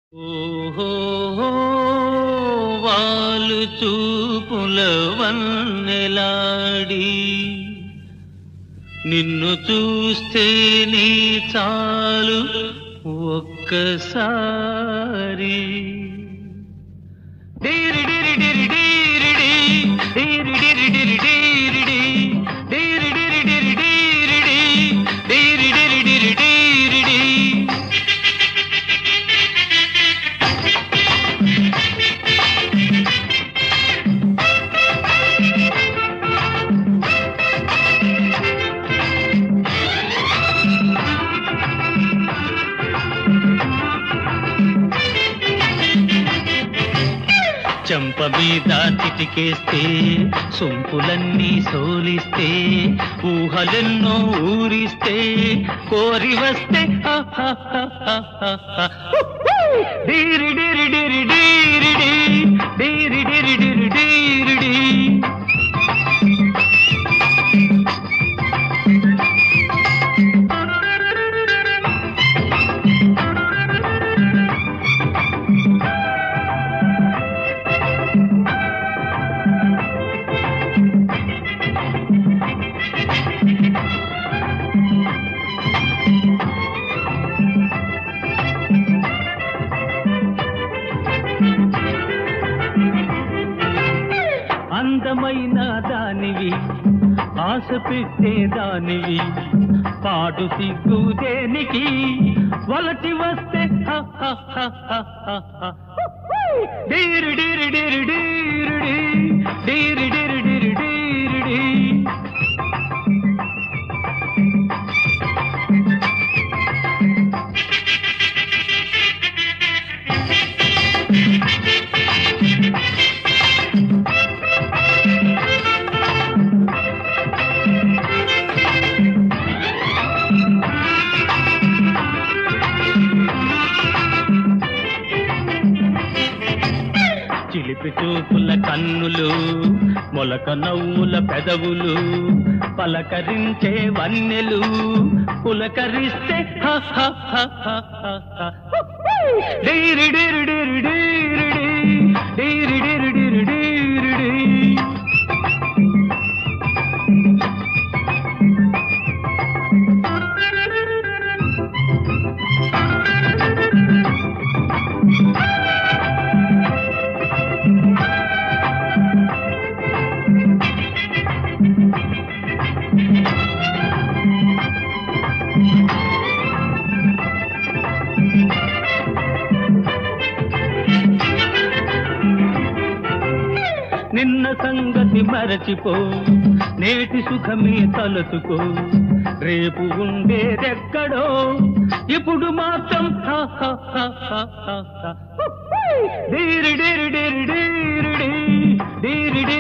ఓహో వాలు చూపుల వన్నెలాడి నిన్ను చూస్తే నీ చాలు ఒక్కసారి డీరి డిరి డిరి డీరిడి, డీరి డిరి డిరి డీరిడి, డీరి డిరి డిరి డీరిడి, డీరి డిరి డిరి డీరిడి. చెంప మీద చిటికేస్తే సొంపులన్నీ సోలిస్తే ఊహలెన్నో ఊరిస్తే కోరి వస్తే డీరి డిరి డిరి డీరిడి డీరి డిరి డిరి డీరిడి అందమైన దానివి ఆశ పెట్టే దానివి పాడు సిగ్గు దేనికి వలటి వస్తే హ హ హ హ హ హ. డీరి డీరి డీరి డీరిడి, డీరి డీరి డీరి డీరిడి. చిలిపి చూపుల కన్నులు మొలక నవ్వుల పెదవులు పలకరించే వన్నెలు పులకరిస్తే హ హ హ హ హ హ. డీరి డీరి డీరి డీరిడి, డీరి డీరి డీరి డీరిడి. నిన్న సంగతి మరచిపో నేటి సుఖమే తలచుకో రేపు ఉండేదెక్కడో ఇప్పుడు మాత్రం హ హ హ హ హ హ. డీరి డీరి డీరి డీరిడి, డీరి